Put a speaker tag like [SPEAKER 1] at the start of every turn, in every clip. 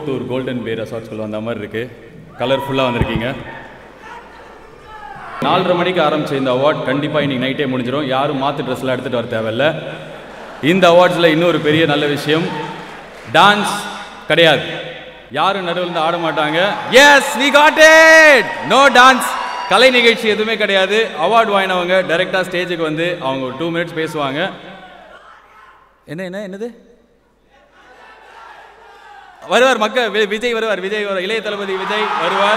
[SPEAKER 1] Coimbatore golden பே ரெசார்ட்ஸ்குள்ள வந்த மாதிரி இருக்கு கலர்ஃபுல்லாக வந்திருக்கீங்க நாலரை மணிக்கு ஆரம்பிச்ச இந்த அவார்ட் கண்டிப்பாக இன்னைக்கு நைட்டே முடிஞ்சிடும் யாரும் மாற்று ட்ரெஸ்லாம் எடுத்துகிட்டு வர தேவையில்ல இந்த அவார்ட்ஸில் இன்னொரு பெரிய நல்ல விஷயம் டான்ஸ் கிடையாது யாரும் நடுவில் இருந்து ஆட மாட்டாங்க yes we got it no dance கலை நிகழ்ச்சி எதுவுமே கிடையாது அவார்டு வாங்கினவங்க டைரெக்டாக ஸ்டேஜுக்கு வந்து அவங்க ஒரு டூ மினிட்ஸ் பேசுவாங்க என்ன என்ன என்னது வருவார் மக்கள் வி- விஜய் வருவார் விஜய் வருவார் இளைய தளபதி விஜய் வருவார்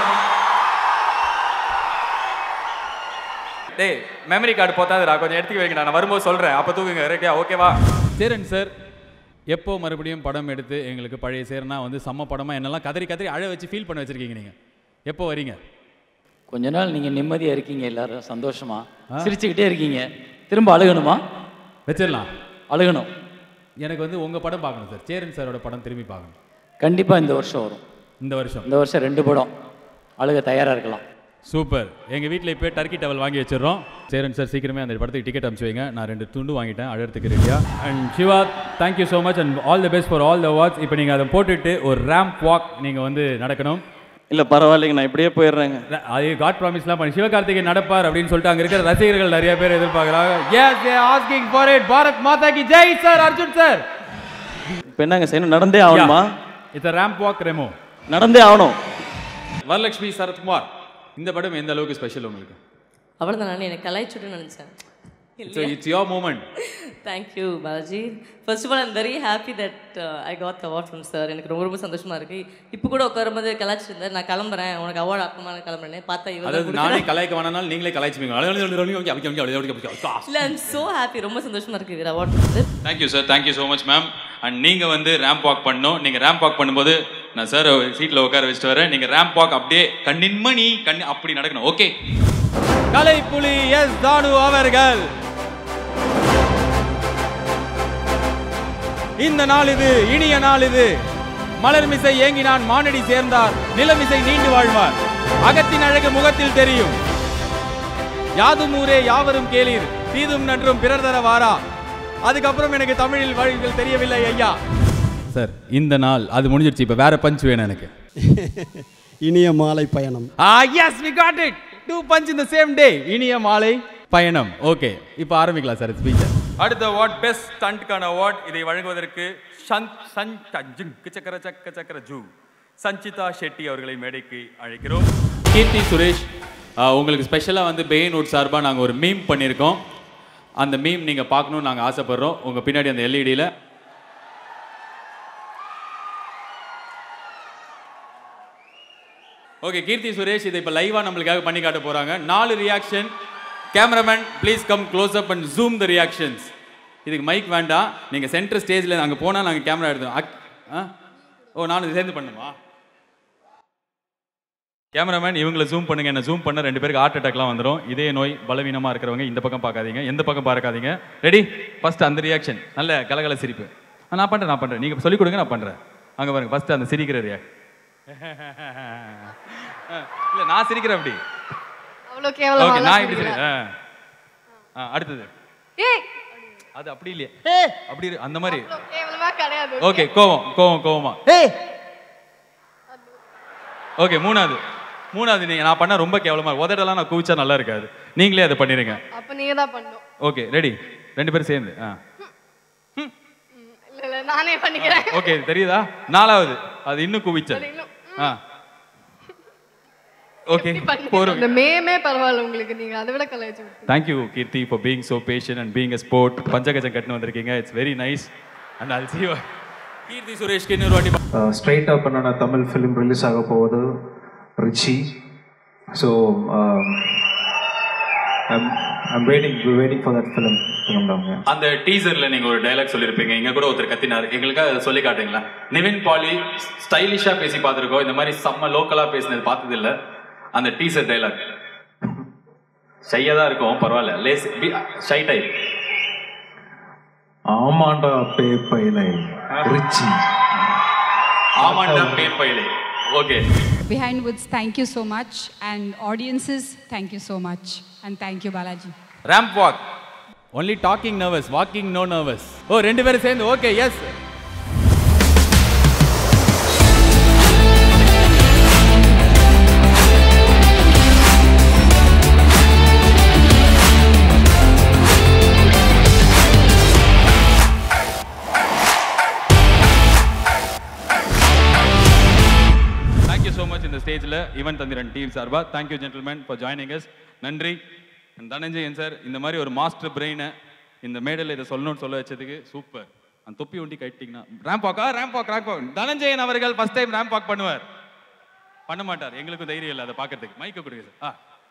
[SPEAKER 2] டேய் மெமரி கார்டு போத்தாதுடா கொஞ்சம் எடுத்து வைங்கடா நான் வரும்போது சொல்கிறேன் அப்போ தூக்குங்க ரெடியா ஓகேவா
[SPEAKER 1] சேரன் சார் எப்போ மறுபடியும் படம் எடுத்து எங்களுக்கு பழைய சேரனா வந்து செம்ம படமாக என்னெல்லாம் கதறி கதறி அழ வச்சு ஃபீல் பண்ண வச்சிருக்கீங்க நீங்கள் எப்போ வரீங்க
[SPEAKER 3] கொஞ்ச நாள் நீங்க நிம்மதியா இருக்கீங்க எல்லாரும் சந்தோஷமா சிரிச்சுக்கிட்டே இருக்கீங்க திரும்ப அழுகணுமா
[SPEAKER 1] வச்சிடலாம்
[SPEAKER 3] அழுகணும்
[SPEAKER 1] எனக்கு வந்து உங்கள் படம் பார்க்கணும் சார் சேரன் சாரோட படம் திரும்பி பார்க்கணும்
[SPEAKER 3] கண்டிப்பா இந்த வருஷம் வரும்
[SPEAKER 1] இந்த வருஷம்
[SPEAKER 3] இந்த வருஷம் ரெண்டு படம் அழுக தயாரா இருக்கலாம்
[SPEAKER 1] சூப்பர் எங்கள் வீட்டில் இப்போ டர்க்கி டவல் வாங்கி வச்சிடுறோம் சேரன் சார் சீக்கிரமே அந்த படத்துக்கு டிக்கெட் அனுப்பிச்சு வைங்க நான் ரெண்டு துண்டு வாங்கிட்டேன் அழகிறதுக்கு ரெடியா and Siva thank you so much and all the best for all the awards இப்போ நீங்கள் அதை போட்டுட்டு ஒரு ரேம்ப் வாக் நீங்கள் வந்து நடக்கணும்
[SPEAKER 4] இல்லை பரவாயில்லைங்க நான் இப்படியே போயிடுறேங்க
[SPEAKER 1] அது காட் ப்ராமிஸ்லாம் பண்ணி சிவகார்த்திகேயன் நடப்பார் அப்படின்னு சொல்லிட்டு அங்கே இருக்கிற ரசிகர்கள் நிறைய பேர் எதிர்பார்க்குறாங்க yes asking for it Bharat Mata கி ஜெய் சார் அர்ஜுன் சார்
[SPEAKER 4] இப்போ என்னங்க செய்யணும் நடந்தே ஆகணுமா
[SPEAKER 1] இட்ஸ் ரேம்ப் வாக் ரெமோ
[SPEAKER 4] நடந்தே ஆகணும்
[SPEAKER 1] வரலட்சுமி சரத்குமார் இந்த படம் எந்த அளவுக்கு ஸ்பெஷல் உங்களுக்கு
[SPEAKER 5] அவ்வளோதான் நான் எனக்கு கலாய்ச்சுட்டு நினச்சேன்
[SPEAKER 1] so it's your moment
[SPEAKER 5] thank you Balaji first of all I'm very happy that I got award from sir எனக்கு ரொம்ப ரொம்ப சந்தோஷமா இருக்கு இப்போ கூட உட்காரும்போது கலாய்ச்சிட்டு இருந்தார் நான் கிளம்புறேன் உனக்கு அவார்டு அப்புறமா நான் கிளம்புறேன் பார்த்தா
[SPEAKER 1] அதாவது
[SPEAKER 5] இவர்
[SPEAKER 1] நானே கலாய்க்க வேணாலும் நீங்களே கலாய்ச்சிப்பீங்க
[SPEAKER 5] இல்லை ஐம் ஸோ ஹாப்பி ரொம்ப சந்தோஷமா இருக்கு இவர் அவார்ட் வந்து
[SPEAKER 1] thank you sir thank you so much ma'am and நீங்கள் வந்து ரேம்ப் வாக் பண்ணணும் நீங்கள் ரேம்ப் வாக் பண்ணும்போது நான் சார் சீட்டில் உட்கார வச்சுட்டு வரேன் நீங்கள் ரேம்ப் வாக் அப்படியே கண்ணின் மணி கண் அப்படி நடக்கணும் ஓகே கலை புலி எஸ் தானு அவர்கள் இந்த நாள் இது இனிய நாள் இது மலர்மிசை ஏங்கினான் மானடி சேர்ந்தார் நிலமிசை நீண்டு வாழ்வார் அகத்தின் அழகு முகத்தில் தெரியும் யாதும் ஊரே யாவரும் கேளீர் தீதும் நன்றும் பிறர் தர வாரா அதுக்கப்புறம் எனக்கு தமிழில் வழிகள் தெரியவில்லை ஐயா சார் இந்த நாள் அது முடிஞ்சிருச்சு இப்போ வேற பஞ்ச் வேணும் எனக்கு
[SPEAKER 6] இனிய மாலை பயணம்
[SPEAKER 1] ah yes we got it to punch in the same day இனிய மாலை பயணம் ஓகே இப்போ ஆரம்பிக்கலாம் சார் ஸ்பீச் அடுத்த அவார்ட் பெஸ்ட் ஸ்டண்ட்கான அவார்ட் இதை வழங்குவதற்கு சந்த் சந்த் ஜுங்கு சக்கர சக்க சக்கர ஜூ சஞ்சிதா ஷெட்டி அவர்களை மேடைக்கு அழைக்கிறோம் கீர்த்தி சுரேஷ் ஆ, உங்களுக்கு ஸ்பெஷலாக வந்து பெயின்வுட் சார்பாக நாங்கள் ஒரு மீம் பண்ணியிருக்கோம் அந்த மீம் நீங்கள் பார்க்கணும்னு நாங்கள் ஆசைப்படுறோம் உங்கள் பின்னாடி அந்த எல்இடியில் ஓகே கீர்த்தி சுரேஷ் இதை இப்போ லைவாக நம்மளுக்காக பண்ணி காட்ட போகிறாங்க நாலு reaction cameraman please come close up and zoom the reactions இதுக்கு மைக் வேண்டாம் நீங்கள் சென்டர் ஸ்டேஜில் அங்கே போனால் நாங்கள் கேமரா எடுத்தோம் அக் ஆ ஓ நானும் இது சேர்ந்து பண்ணுமா கேமராமேன் இவங்களை ஜூம் பண்ணுங்க என்ன ஜூம் பண்ண ரெண்டு பேருக்கு ஹார்ட் அட்டாக்லாம் வந்துடும் இதே நோய் பலவீனமாக இருக்கிறவங்க இந்த பக்கம் பார்க்காதீங்க எந்த பக்கம் பார்க்காதீங்க ரெடி ஃபர்ஸ்ட் அந்த ரியாக்ஷன் நல்ல கலகல சிரிப்பு ஆ, நான் பண்ணுறேன் நான் பண்ணுறேன் நீங்கள் சொல்லிக் கொடுங்க நான் பண்ணுறேன் அங்கே பாருங்க ஃபர்ஸ்ட் அந்த சிரிக்கிற ரியாக்ட் இல்ல நான் சிரிக்கிறேன் அப்படி
[SPEAKER 7] அவ்வளோ
[SPEAKER 1] ஓகே
[SPEAKER 7] கேவலமா
[SPEAKER 1] நான் இப்படி சிரி ஆ. ஆ, அடுத்தது
[SPEAKER 7] ஏய்
[SPEAKER 1] அது அப்படி இல்லையே அப்படி இரு- அந்த மாதிரி
[SPEAKER 7] அவ்வளோ கேவலமா கிடையாது
[SPEAKER 1] ஓகே கோவம் கோவம் கோவமா ஓகே மூணாவது மூணாவது நீங்க நான் பண்ண ரொம்ப கேவலமா இருக்கு. உதடெல்லாம் நான் குவிச்சா நல்லா இருக்காது நீங்களே அதை பண்ணிருங்க
[SPEAKER 7] அப்ப நீங்க தான் பண்ணும்
[SPEAKER 1] ஓகே ரெடி ரெண்டு பேரும் சேர்ந்து ஆ
[SPEAKER 7] இல்ல இல்ல நானே பண்ணிக்கிறேன்
[SPEAKER 1] ஓகே தெரியுதா நாலாவது அது இன்னும் குவிச்சல்
[SPEAKER 7] அது இன்னும்
[SPEAKER 1] ஆ ஓகே
[SPEAKER 7] பண்ணுங்க.
[SPEAKER 1] போறோம்
[SPEAKER 7] இந்த மேமே பரவாயில்ல உங்களுக்கு நீங்க அதை விட கலாய்ச்சி விட்டு
[SPEAKER 1] thank you Keerthi for being so patient and being a sport பஞ்சகஜம் கட்டுன்னு வந்திருக்கீங்க இட்ஸ் வெரி நைஸ் அண்ட் அல் see you கீர்த்தி சுரேஷ்க்கு இன்னொரு வாட்டி
[SPEAKER 8] ஸ்ட்ரைட் அப் பண்ண தமிழ் ஃபிலிம் ரிலீஸ் ஆக போகுது Richie so I'm waiting waiting for that film film
[SPEAKER 1] அந்த டீசர்ல நீங்க ஒரு டயலாக் சொல்லிருப்பீங்க இங்க கூட ஒருத்தர் கத்தினார் எங்களுக்கு அதை சொல்லி காட்டுங்களா நிவின் பாலி ஸ்டைலிஷா பேசி பார்த்திருக்கோம் இந்த மாதிரி செம்ம லோக்கலா பேசினது பார்த்தது இல்ல அந்த டீசர் டயலாக் ஷையா தான் இருக்கும் பரவாயில்ல லேஸ் ஷை டைப்
[SPEAKER 8] ஆமாண்டா பே பைலை ரிச்சி
[SPEAKER 1] ஆமாண்டா பேப்பையிலே okay
[SPEAKER 9] Behind Woods, thank you so much. And audiences, thank you so much. And thank you, Balaji.
[SPEAKER 1] Ramp walk only talking nervous walking no nervous ஓ ரெண்டு பேரும் சேர்ந்து okay yes even Thanthiran team சார்பா thank you gentlemen for joining us நன்றி And Dhananjayan sir இந்த மாதிரி ஒரு master பிரெயினை இந்த மேடையில் இதை சொல்லணும்னு சொல்ல வச்சதுக்கு சூப்பர் அந்த தொப்பி ஒண்டி கட்டிட்டீங்கன்னா ரேம்ப் வாக்கா ramp walk ramp walk Dhananjayan அவர்கள் ஃபர்ஸ்ட் டைம் ரேம்ப் வாக் பண்ணுவார் பண்ண மாட்டார் எங்களுக்கும் தைரியம் இல்லை அதை பார்க்கறதுக்கு மைக்க கொடுங்க சார் ஆ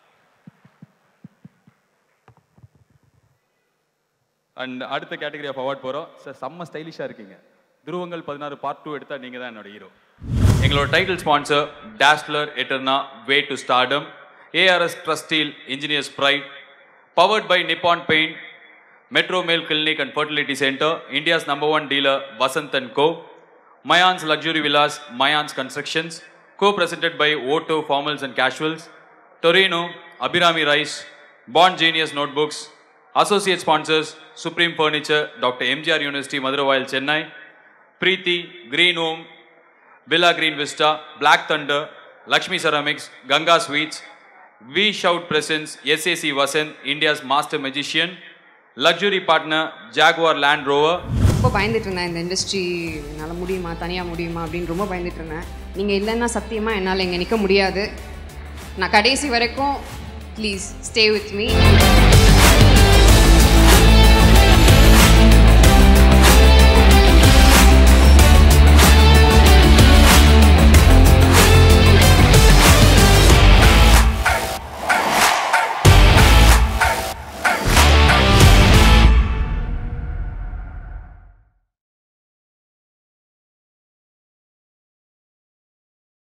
[SPEAKER 1] அண்ட் அடுத்த கேட்டகரி ஆஃப் அவார்ட் போகிறோம் சார் செம்ம ஸ்டைலிஷாக இருக்கீங்க துருவங்கள் பதினாறு பார்ட் டூ எடுத்தா நீங்கள் தான் என்னோட ஹீரோ
[SPEAKER 2] எங்களோட title sponsor Dazzler Eterna way to stardom ARS Trusteel engineers pride powered by Nippon paint Metro male clinic and fertility centre India's number one dealer Vasanth and co Mayans luxury villas Mayans constructions co presented by Otto formals and casuals Torino Abirami rice bond genius notebooks associate sponsors Supreme furniture doctor MGR university Maduravoyal Chennai Preethi green home Villa Green Vista, Black Thunder, Lakshmi Ceramics, Ganga Sweets, V Shout Presents, SAC Vasant, India's master magician, luxury partner Jaguar Land Rover,
[SPEAKER 10] ரொம்ப பயந்துட்டு இருந்தேன் இந்த industry என்னால் முடியுமா தனியாக முடியுமா அப்படின்னு ரொம்ப பயந்துட்டு இருந்தேன் நீங்கள் இல்லைன்னா சத்தியமாக என்னால் இங்கே நிற்க முடியாது நான் கடைசி வரைக்கும் ப்ளீஸ் ஸ்டே வித் மீ